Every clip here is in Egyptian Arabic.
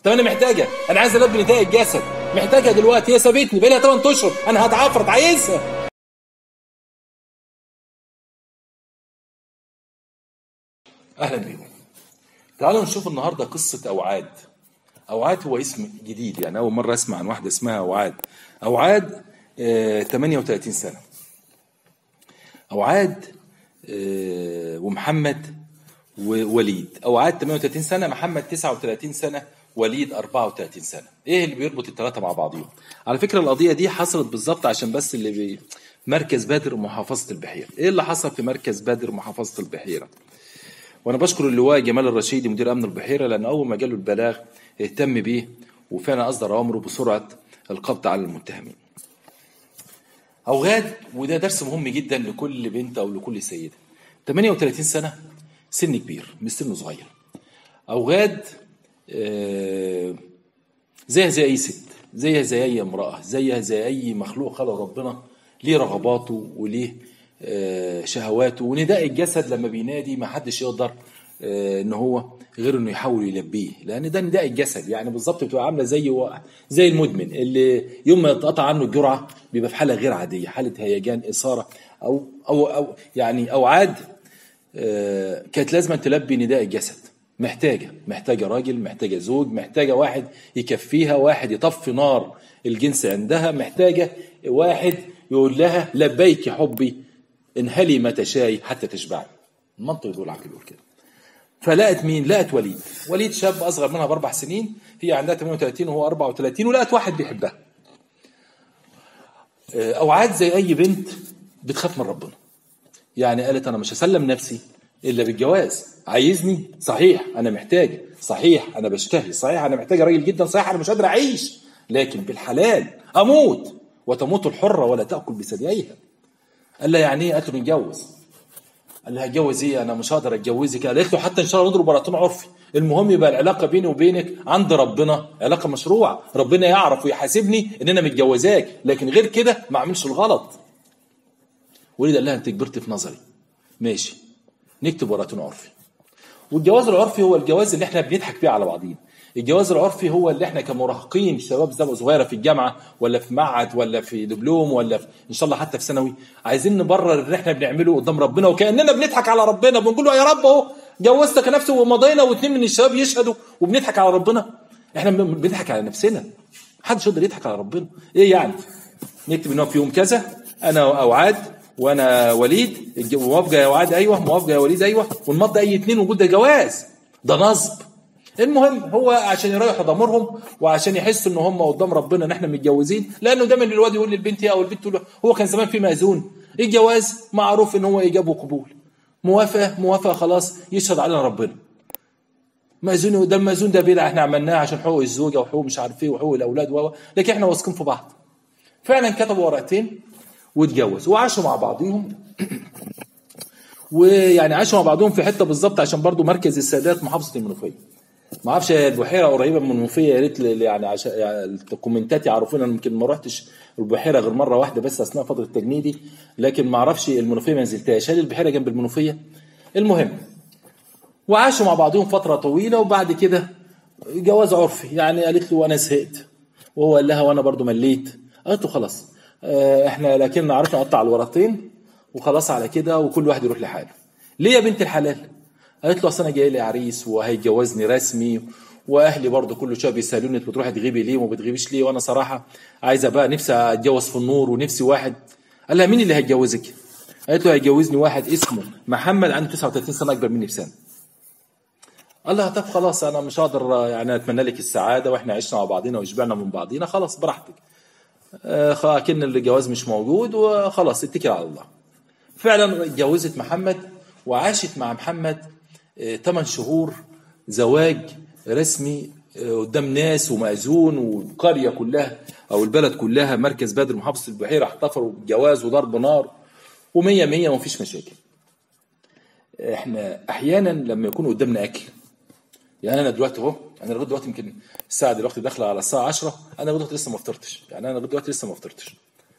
طب انا محتاجه انا عايز البي نداء الجسد محتاجها دلوقتي هي سابتني بقى لها 8 اشهر انا هتعفرت عايزها اهلا بيكم تعالوا نشوف النهارده قصه اوعاد اوعاد هو اسم جديد يعني اول مره اسمع عن واحده اسمها اوعاد اوعاد آه 38 سنه اوعاد آه ومحمد ووليد اوعاد 38 سنه محمد 39 سنه وليد 34 سنه ايه اللي بيربط الثلاثه مع بعضهم على فكره القضيه دي حصلت بالظبط عشان بس اللي بي مركز بدر محافظه البحيره ايه اللي حصل في مركز بدر محافظه البحيره وانا بشكر اللواء جمال الرشيدي مدير امن البحيره لان اول ما جاله البلاغ اهتم بيه وفعلا اصدر امره بسرعه القبض على المتهمين اوغاد وده درس مهم جدا لكل بنت او لكل سيده 38 سنه سن كبير مش سن صغير اوغاد آه زيها زي اي ست زيها زي اي امراه زيها زي اي مخلوق خلق ربنا ليه رغباته وليه آه شهواته ونداء الجسد لما بينادي ما حدش يقدر آه ان هو غير انه يحاول يلبيه لان ده نداء الجسد يعني بالظبط بتبقى عامله زي زي المدمن اللي يوم ما يتقطع عنه الجرعه بيبقى في حاله غير عاديه حاله هيجان اثاره او او او يعني اوعاد كانت لازم تلبي نداء الجسد محتاجه محتاجه راجل محتاجه زوج محتاجه واحد يكفيها واحد يطفي نار الجنس عندها محتاجه واحد يقول لها لبيك حبي انهلي ما تشاي حتى تشبعي المنطق يقول العقل يقول كده فلقت مين؟ لقت وليد وليد شاب اصغر منها باربع سنين هي عندها 38 وهو 34 ولقت واحد بيحبها اوعاد زي اي بنت بتخاف من ربنا يعني قالت انا مش هسلم نفسي الا بالجواز عايزني صحيح انا محتاج صحيح انا بشتهي صحيح انا محتاج راجل جدا صحيح انا مش قادر اعيش لكن بالحلال اموت وتموت الحره ولا تاكل بثدييها قال لها يعني ايه قالت له نتجوز قال لها اتجوز ايه انا مش هقدر اتجوزك قالت له حتى ان شاء الله نضرب براطين عرفي المهم يبقى العلاقه بيني وبينك عند ربنا علاقه مشروعه ربنا يعرف ويحاسبني ان انا متجوزاك لكن غير كده ما اعملش الغلط وليد قال لها انت كبرت في نظري ماشي نكتب ورقتين عرفي والجواز العرفي هو الجواز اللي احنا بنضحك بيه على بعضينا الجواز العرفي هو اللي احنا كمراهقين شباب صغيره في الجامعه ولا في معهد ولا في دبلوم ولا في ان شاء الله حتى في ثانوي عايزين نبرر اللي احنا بنعمله قدام ربنا وكاننا بنضحك على ربنا بنقول له يا رب اهو جوزتك نفسي ومضينا واثنين من الشباب يشهدوا وبنضحك على ربنا احنا بنضحك على نفسنا محدش يقدر يضحك على ربنا ايه يعني نكتب ان هو في يوم كذا انا اوعاد وانا وليد موافقه يا وعد ايوه موافقه يا وليد ايوه ونمضي اي اتنين ونقول ده جواز ده نصب المهم هو عشان يريحوا ضميرهم وعشان يحسوا ان هم قدام ربنا ان احنا متجوزين لانه دايما الواد يقول للبنت او البنت تقول هو كان زمان في مأذون الجواز معروف ان هو ايجاب وقبول موافقه موافقه خلاص يشهد علينا ربنا مأذون ده المأذون ده بدعه احنا عملناها عشان حقوق الزوجه وحقوق مش عارف ايه وحقوق الاولاد و لكن احنا واثقين في بعض فعلا كتبوا ورقتين واتجوز وعاشوا مع بعضهم ويعني عاشوا مع بعضهم في حته بالظبط عشان برضو مركز السادات محافظه المنوفيه ما اعرفش البحيره قريبه من المنوفيه يا ريت يعني عشان يعني الكومنتات يعرفونا انا يمكن ما رحتش البحيره غير مره واحده بس اثناء فتره تجنيدي لكن ما اعرفش المنوفيه ما نزلتهاش هل البحيره جنب المنوفيه المهم وعاشوا مع بعضهم فتره طويله وبعد كده جواز عرفي يعني قالت له وانا زهقت وهو قال لها وانا برضو مليت قالت له خلاص احنا لكن عرفنا نقطع الورقتين وخلاص على كده وكل واحد يروح لحاله ليه يا بنت الحلال قالت له اصل انا جاي لي عريس وهيتجوزني رسمي واهلي برضه كل شويه بيسالوني انت بتروحي تغيبي ليه وما بتغيبيش ليه وانا صراحه عايزه بقى نفسي اتجوز في النور ونفسي واحد قال لها مين اللي هيتجوزك قالت له هيتجوزني واحد اسمه محمد عنده 39 سنه اكبر مني بسنه قال لها طب خلاص انا مش هقدر يعني اتمنى لك السعاده واحنا عشنا مع بعضينا وشبعنا من بعضينا خلاص براحتك اكن الجواز مش موجود وخلاص اتكل على الله فعلا اتجوزت محمد وعاشت مع محمد 8 شهور زواج رسمي قدام ناس ومأذون والقرية كلها أو البلد كلها مركز بدر محافظة البحيرة احتفلوا بالجواز وضرب نار ومية مية ومفيش مشاكل احنا أحيانا لما يكون قدامنا أكل يعني أنا دلوقتي أهو أنا لغاية دلوقتي يمكن الساعة دلوقتي داخلة على الساعة 10 أنا لغاية دلوقتي لسه ما فطرتش يعني أنا لغاية دلوقتي لسه ما فطرتش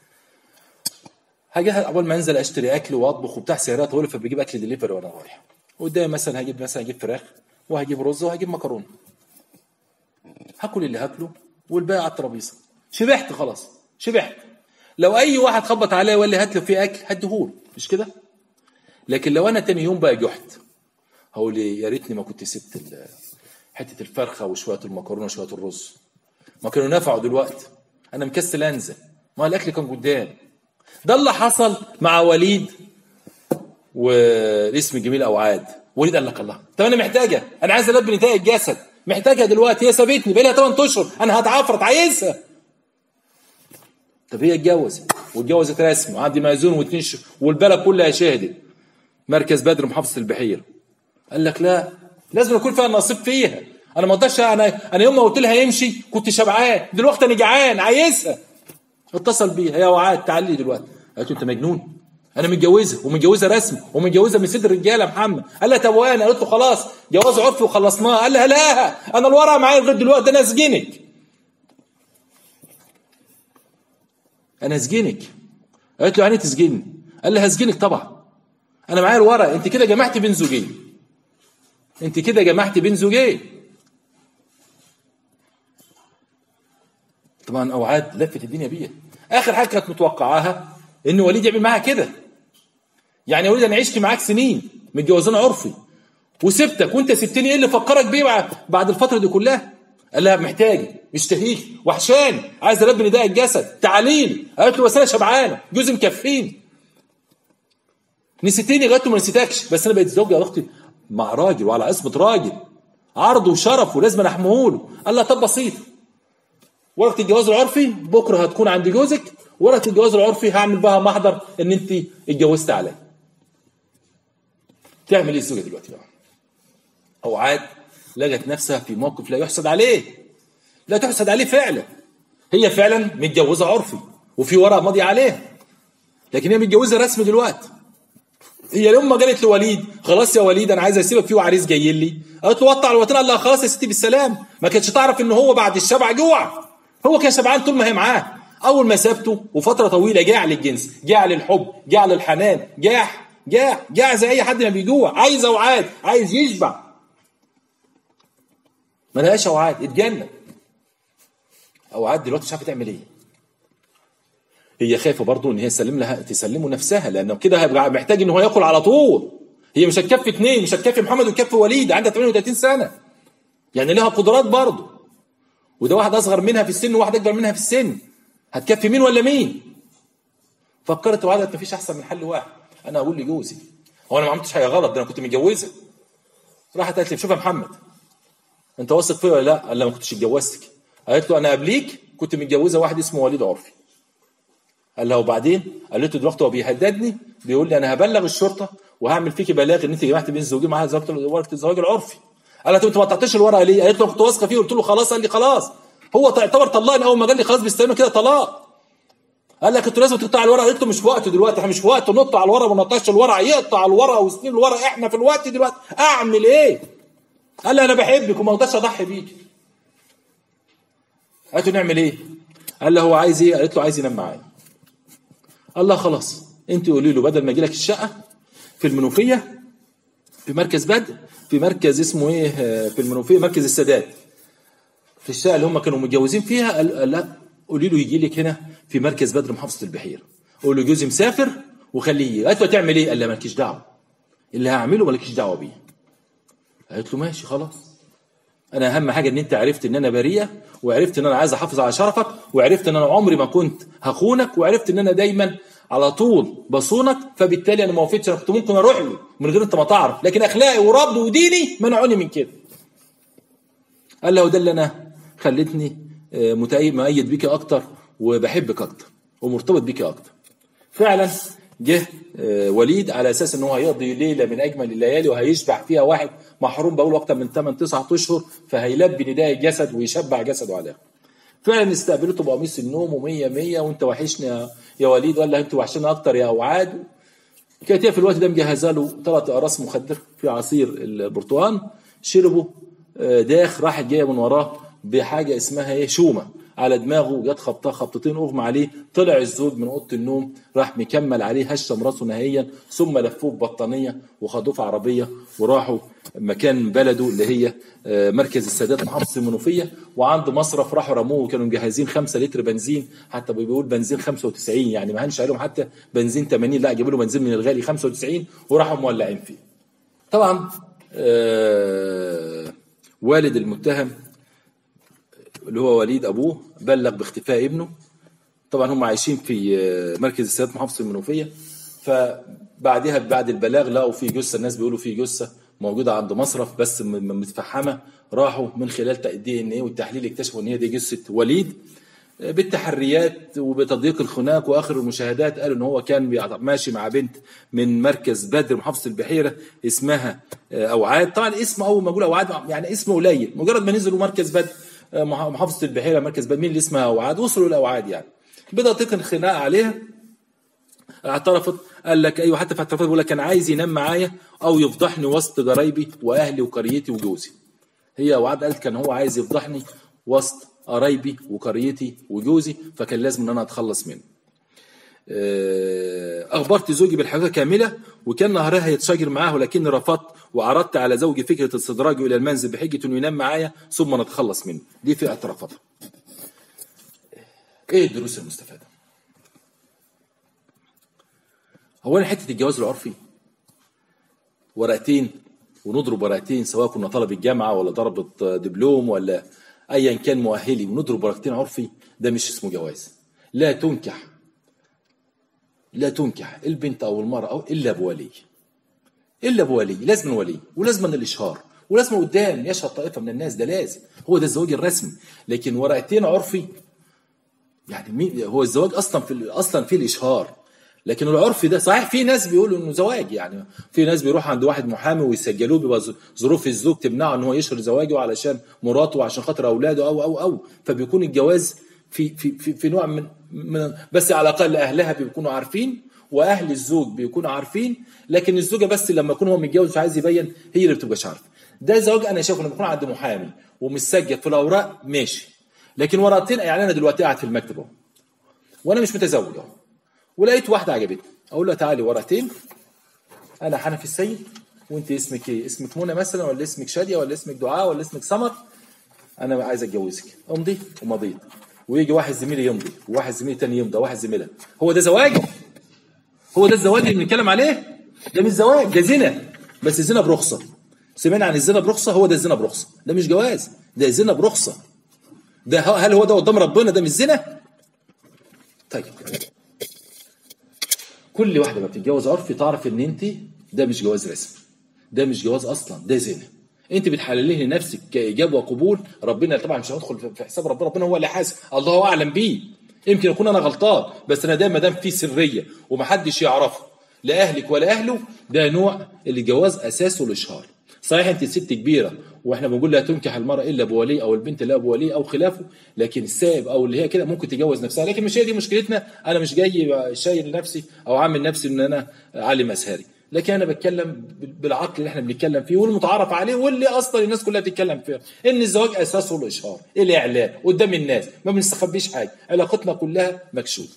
هاجي اول ما انزل اشتري اكل واطبخ وبتاع سيارات طويله فبجيب اكل دليفري وانا رايح قدامي مثلا هجيب مثلا هجيب فراخ وهجيب رز وهجيب مكرونه هاكل اللي هاكله والباقي على الترابيزه شبعت خلاص شبعت لو اي واحد خبط عليا وقال لي هات له فيه اكل هديهوله مش كده لكن لو انا تاني يوم بقى جحت هقول إيه؟ يا ريتني ما كنت سبت ال- حته الفرخه وشويه المكرونه وشويه الرز ما كانوا نفعوا دلوقتي انا مكسل انزل ما الاكل كان قدام ده اللي حصل مع وليد والاسم الجميل اوعاد وليد قال لك الله طب انا محتاجه انا عايز البي نتائج الجسد محتاجها دلوقتي هي سابتني بقى لها 8 اشهر انا هتعفرت عايزها طب هي اتجوزت واتجوزت رسمي وعندي مأذون واثنين ش... والبلد كلها شهدت مركز بدر محافظه البحيره قال لك لا لازم يكون فيها نصيب فيها انا ما اقدرش انا انا يوم ما قلت لها يمشي كنت شبعان دلوقتي انا جعان عايزها اتصل بيها يا وعاد تعال لي دلوقتي قالت له انت مجنون انا متجوزه ومتجوزه رسمي ومتجوزه من سيد الرجاله محمد قال لها طب وانا قالت له خلاص جواز عرفي وخلصناه قال لها لا انا الورقه معايا لغايه دلوقتي انا اسجنك انا اسجنك قالت له يعني تسجني قال لها هسجنك طبعا انا معايا الورق انت كده جمعت بين زوجين انت كده جمعت بين زوجين طبعا اوعاد لفت الدنيا بيها اخر حاجه كانت متوقعاها ان وليد يعمل معاها كده يعني يا وليد انا عشت معاك سنين متجوزين عرفي وسبتك وانت سبتني ايه اللي فكرك بيه بعد- بعد الفتره دي كلها قال لها محتاج مشتهيك وحشان عايز البي نداء الجسد تعالي لي قالت له بس انا شبعانه جوزي مكفيني نسيتني لغايه ما نسيتكش بس انا بقيت زوجة يا اختي مع راجل وعلى عصمه راجل عرض وشرف ولازم أنا احميه له قال لها طب بسيط ورقه الجواز العرفي بكره هتكون عند جوزك ورقه الجواز العرفي هعمل بها محضر ان انت اتجوزت عليا تعمل ايه الزوجه دلوقتي بقى او عاد لقت نفسها في موقف لا يحسد عليه لا تحسد عليه فعلا هي فعلا متجوزه عرفي وفي ورقه ماضي عليها لكن هي متجوزه رسمي دلوقتي هي لما قالت لوليد خلاص يا وليد انا عايز اسيبك في عريس جاي لي قالت له وطع الوطن قال لها خلاص يا ستي بالسلام ما كانتش تعرف ان هو بعد الشبع جوع هو كان شبعان طول ما هي معاه اول ما سابته وفتره طويله جاع للجنس جاع للحب جاع للحنان جاع جاع جاع زي اي حد ما بيجوع عايز اوعاد عايز يشبع ما لقاش اوعاد اتجنن اوعاد دلوقتي مش عارفه تعمل ايه هي خايفه برضه ان هي تسلم لها تسلمه نفسها لانه كده هيبقى محتاج ان هو ياكل على طول هي مش هتكفي اثنين مش هتكفي محمد وتكفي وليد عندها 38 سنه يعني لها قدرات برضه وده واحد اصغر منها في السن وواحد اكبر منها في السن هتكفي مين ولا مين فكرت وقعدت مفيش احسن من حل واحد انا اقول لجوزي هو انا ما عملتش حاجه غلط ده انا كنت متجوزه راحت قالت لي شوف يا محمد انت واثق فيا ولا لا قال لها ما كنتش اتجوزتك قالت له انا قبليك كنت متجوزه واحد اسمه وليد عرفي قال لها وبعدين قالت له دلوقتي هو بيهددني بيقول لي انا هبلغ الشرطه وهعمل فيكي بلاغ ان انت جمعت بين زوجين معاها زوجة ورقه الزواج العرفي قال لها طب انت ما قطعتش الورقه ليه؟ قالت له كنت واثقه فيه قلت له خلاص قال لي خلاص هو تعتبر طلقني اول ما قال لي خلاص بيستلموا كده طلاق قال لك انتوا لازم تقطع الورقه قلت له مش في وقته دلوقتي احنا مش في وقته نقطع على الورقه وما نقطعش الورقه يقطع الورقه وسنين الورقه احنا في الوقت دلوقتي اعمل ايه؟ قال لي انا بحبك وما اقدرش اضحي بيك قالت له نعمل ايه؟ قال له هو عايز ايه؟ قالت له عايز ينام معايا قال لها خلاص انت قولي له بدل ما اجي لك الشقه في المنوفيه في مركز بدر في مركز اسمه ايه آه، في المنوفيه مركز السادات في الشقه اللي هم كانوا متجوزين فيها قال قال لا قولي له يجي لك هنا في مركز بدر محافظه البحيره قول له جوزي مسافر وخليه يجي قالت له تعمل ايه؟ قال لها مالكيش دعوه اللي هعمله مالكيش دعوه بيه قالت له ماشي خلاص انا اهم حاجه ان انت عرفت ان انا بريئه وعرفت ان انا عايز احافظ على شرفك وعرفت ان انا عمري ما كنت هخونك وعرفت ان انا دايما على طول بصونك فبالتالي انا ما وافقتش انا كنت ممكن اروح له من غير انت ما تعرف لكن اخلاقي وربي وديني منعوني من كده قال له ده اللي انا خلتني آه، متأيد مؤيد بيك اكتر وبحبك اكتر ومرتبط بيك اكتر فعلا جه آه، وليد على اساس ان هو هيقضي ليله من اجمل الليالي وهيشبع فيها واحد محروم بقول اكتر من 8 9 اشهر فهيلبي نداء الجسد ويشبع جسده عليها فعلا استقبلته بقميص النوم ومية مية وانت وحشني يا- يا وليد ولا انت وحشنا اكتر يا اوعاد كانت هي في الوقت ده مجهزه له ثلاث اقراص مخدر في عصير البرتقال شربوا آه، داخ راحت جايه من وراه بحاجه اسمها ايه شومه على دماغه جت خبطه خبطتين اغمى عليه طلع الزوج من اوضه النوم راح مكمل عليه هشم راسه نهائيا ثم لفوه ببطانيه وخدوه في عربيه وراحوا مكان بلده اللي هي آه، مركز السادات محافظه المنوفيه وعند مصرف راحوا رموه وكانوا مجهزين 5 لتر بنزين حتى بيقول بنزين 95 يعني ما هنش عليهم حتى بنزين 80 لا جابوا له بنزين من الغالي 95 وراحوا مولعين فيه طبعا آه والد المتهم اللي هو وليد ابوه بلغ باختفاء ابنه طبعا هم عايشين في آه، مركز السادات محافظه المنوفيه فبعدها بعد البلاغ لقوا في جثه الناس بيقولوا في جثه موجوده عند مصرف بس م- م- متفحمه راحوا من خلال دي ان ايه والتحليل اكتشفوا ان هي دي جثه وليد آه، بالتحريات وبتضييق الخناق واخر المشاهدات قالوا ان هو كان بيع- ماشي مع بنت من مركز بدر محافظه البحيره اسمها آه، اوعاد طبعا اسم اول ما اقول اوعاد يعني اسم قليل مجرد ما نزلوا مركز بدر آه، مح- محافظه البحيره مركز بدر مين اللي اسمها اوعاد وصلوا لاوعاد يعني بدا تقن خناق عليها اعترفت قال لك ايوه حتى في اعترافات بيقول لك كان عايز ينام معايا او يفضحني وسط جرايبي واهلي وقريتي وجوزي هي وعد قالت كان هو عايز يفضحني وسط قرايبي وقريتي وجوزي فكان لازم ان انا اتخلص منه آه، اخبرت زوجي بالحقيقه كامله وكان نهارها يتشاجر معاه ولكني رفضت وعرضت على زوجي فكره استدراجه الى المنزل بحجه انه ينام معايا ثم نتخلص منه دي في اعترافاتها ايه الدروس المستفاده اولا حته الجواز العرفي ورقتين ونضرب ورقتين سواء كنا طلبة جامعة ولا ضربة دبلوم ولا أيا كان مؤهلي ونضرب ورقتين عرفي ده مش اسمه جواز لا تنكح لا تنكح البنت أو المرأة أو إلا بولي إلا بولي لازم ولي ولازم الإشهار ولازم قدام يشهد طائفة من الناس ده لازم هو ده الزواج الرسمي لكن ورقتين عرفي يعني مين هو الزواج اصلا في اصلا في الاشهار لكن العرف ده صحيح في ناس بيقولوا انه زواج يعني في ناس بيروح عند واحد محامي ويسجلوه بيبقى ظ- ظروف الزوج تمنعه ان هو يشهر زواجه علشان مراته وعشان خاطر اولاده او او او فبيكون الجواز في في في, في نوع من, من بس على الاقل اهلها بيكونوا عارفين واهل الزوج بيكونوا عارفين لكن الزوجه بس لما يكون هو متجوز مش عايز يبين هي اللي بتبقاش عارفه ده زواج انا شايفه لما يكون عند محامي ومسجل في الاوراق ماشي لكن ورقتين يعني انا دلوقتي قاعد في المكتب اهو وانا مش متزوج اهو ولقيت واحده عجبتني اقول لها تعالي ورقتين انا حنفي السيد وانت اسمك ايه اسمك منى مثلا ولا اسمك شاديه ولا اسمك دعاء ولا اسمك سمر انا عايز اتجوزك امضي ومضيت ويجي واحد زميلي يمضي وواحد زميلي تاني يمضي وواحد زميلها هو ده زواج هو ده الزواج اللي بنتكلم عليه ده مش زواج ده زنا بس الزنا برخصه سمعنا عن الزنا برخصه هو ده الزنا برخصه ده مش جواز ده زنا برخصه ده هل هو ده قدام ربنا ده مش زنا طيب كل واحده ما بتتجوز عرفي تعرف ان انت ده مش جواز رسمي ده مش جواز اصلا ده زنا انت بتحلليه لنفسك كايجاب وقبول ربنا طبعا مش هندخل في- في حساب ربنا ربنا هو اللي حاسب الله اعلم بيه يمكن اكون انا غلطان بس انا ده ما دام في سريه ومحدش يعرفه لا اهلك ولا اهله ده نوع اللي الجواز اساسه الاشهار صحيح انت ست كبيره واحنا بنقول لا تنكح المراه الا بولي او البنت لا بولي او خلافه لكن السائب او اللي هي كده ممكن تتجوز نفسها لكن مش هي دي مشكلتنا انا مش جاي شايل نفسي او عامل نفسي ان انا عالم ازهري لكن انا بتكلم بالعقل اللي احنا بنتكلم فيه والمتعارف عليه واللي اصلا الناس كلها بتتكلم فيه ان الزواج اساسه الاشهار الاعلان قدام الناس ما بنستخبيش حاجه علاقتنا كلها مكشوفه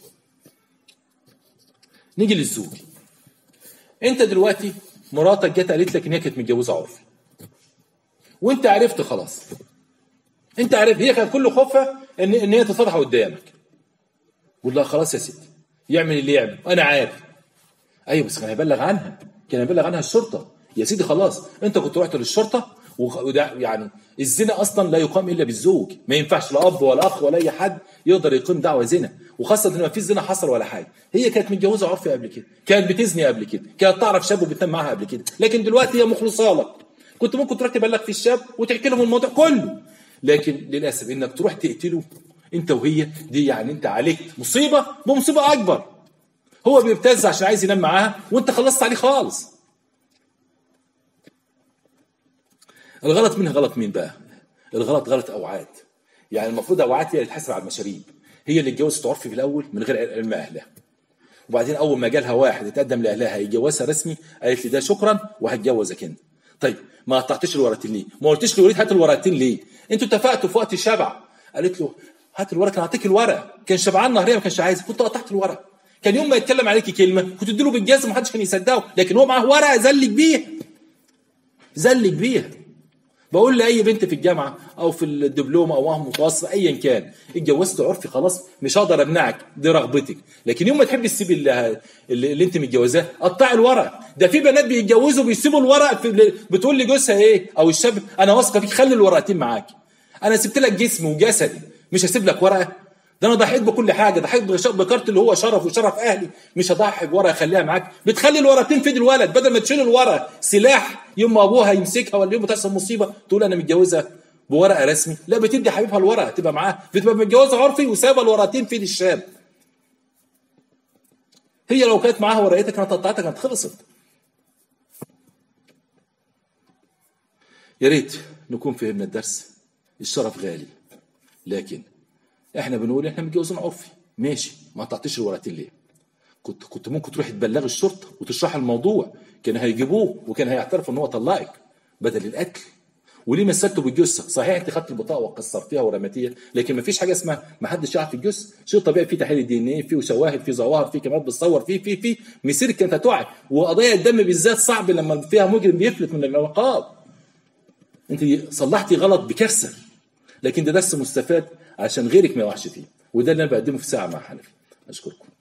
نيجي للزوج انت دلوقتي مراتك جت قالت لك ان هي كانت متجوزه عرفي وانت عرفت خلاص انت عرفت هي كانت كل خوفها ان ان هي تطرح قدامك قول لها خلاص يا ستي يعمل اللي يعمل انا عارف ايوه بس كان هيبلغ عنها كان هيبلغ عنها الشرطه يا سيدي خلاص انت كنت رحت للشرطه وخ- وده يعني الزنا اصلا لا يقام الا بالزوج ما ينفعش لا اب ولا اخ ولا اي حد يقدر يقيم دعوه زنا وخاصه ان ما فيش زنا حصل ولا حاجه هي كانت متجوزه عرفي قبل كده كانت بتزني قبل كده كانت تعرف شاب وبتنام معاها قبل كده لكن دلوقتي هي مخلصه لك كنت ممكن تروح تبلغ في الشاب وتحكي لهم الموضوع كله لكن للاسف انك تروح تقتله انت وهي دي يعني انت عليك مصيبه بمصيبه اكبر هو بيبتز عشان عايز ينام معاها وانت خلصت عليه خالص الغلط منها غلط مين بقى الغلط غلط اوعاد يعني المفروض اوعاد هي اللي تحاسب على المشاريب هي اللي اتجوزت عرفي في الاول من غير علم اهلها وبعدين اول ما جالها واحد اتقدم لاهلها هيجوزها رسمي قالت لي ده شكرا وهتجوزك انت طيب ما قطعتش الورقتين ليه ما قلتش لي وليد هات الورقتين ليه انتوا اتفقتوا في وقت الشبع قالت له هات الورق كان اعطيك الورق كان شبعان نهريه ما كانش عايز كنت قطعت الورق كان يوم ما يتكلم عليك كلمه كنت تديله بالجزم محدش كان يصدقه لكن هو معاه ورقه زلك بيها زلك بيها بقول لاي بنت في الجامعه او في الدبلوم او وهم متوسط ايا كان اتجوزت عرفي خلاص مش هقدر امنعك دي رغبتك لكن يوم ما تحبي تسيبي اللي, اللي, اللي انت متجوزاه قطعي الورق ده في بنات بيتجوزوا بيسيبوا الورق في بتقول لجوزها ايه او الشاب انا واثقه فيك خلي الورقتين معاك انا سبت لك جسمي وجسدي مش هسيب لك ورقه ده انا ضحيت بكل حاجه ضحيت بكارت اللي هو شرف وشرف اهلي مش هضحي بورقه اخليها معاك بتخلي الورقتين في ايد الولد بدل ما تشيل الورقه سلاح يوم ما ابوها يمسكها ولا يوم ما تحصل مصيبه تقول انا متجوزه بورقه رسمي لا بتدي حبيبها الورقه تبقى معاه بتبقى متجوزه عرفي وسايبه الورقتين في ايد الشاب هي لو كانت معاها ورقتها كانت قطعتها كانت خلصت يا ريت نكون فهمنا الدرس الشرف غالي لكن احنا بنقول احنا متجوزين عرفي ماشي ما تعطيش الورقتين ليه كنت كنت ممكن تروح تبلغ الشرطه وتشرح الموضوع كان هيجيبوه وكان هيعترف ان هو طلقك بدل القتل وليه مثلته بالجثه صحيح انت خدت البطاقه وكسرتيها ورميتيها لكن ما فيش حاجه اسمها ما حدش يعرف الجثه شيء طبيعي في تحليل دي ان ايه في شواهد في ظواهر في كاميرات بتصور في في في مسير كانت هتقع وقضايا الدم بالذات صعب لما فيها مجرم بيفلت من العقاب انت صلحتي غلط بكارثه لكن ده درس مستفاد عشان غيرك ما يوحش فيه وده اللي انا بقدمه في ساعه مع حنفي اشكركم